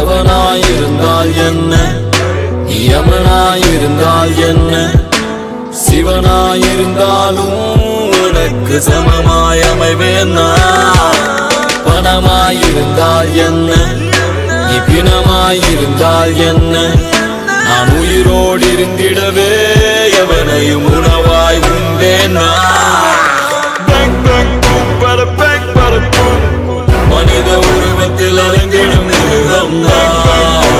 எவனாயிருந்தால் என்ன யமனாயிருந்தால் என்ன சிவனாயிருந்தாலும் உனக்கு சமமாய் அமைவேன் நான். பணமாயிருந்தால் என்ன நீ பிணமாயிருந்தால் என்ன நான் உயிரோடு இருந்திடவே எவனையும் உணவாய் உண்டேன் நான். Bang, bang, boom, bada, bang, bada, boom. மனித உருவத்தில் அலைந்திடும் மிருகம் நான்.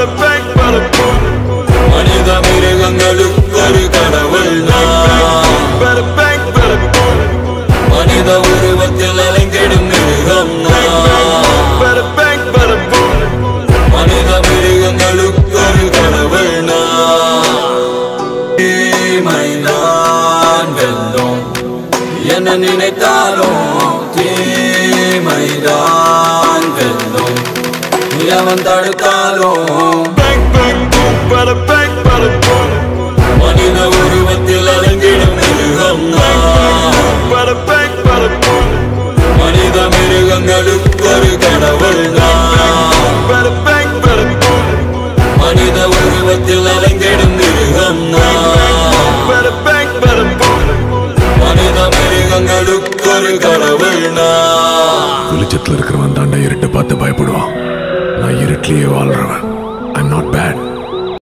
மனித மிருகங்களுக்கு ஒரு கடவுள் நான். மனித உருவத்தில் அலைந்திடும் மிருகம் நான். மனித மிருகங்களுக்கு ஒரு கடவுள் நான். தீமை நான் வெல்லும் என்ன நினைத்தாலும் தீமைதான் வெல்லும் எவன் தடுத்தாலும் மனித உருவத்தில் அலைந்திடும் மிருகம் நான். மனித மிருகங்களுக்கு ஒரு கடவுள் நான். மனித உருவத்தில் அலைந்திடும் மிருகம் நான். மனித மிருகங்களுக்கு ஒரு கடவுள் நான் வெளிச்சத்துல இருக்கிறவன் தாண்டா இருட்டை பார்த்து பயப்படுவான் நான் இருட்டிலேயே வாழ்றவன் ஐம் நாட் பேட்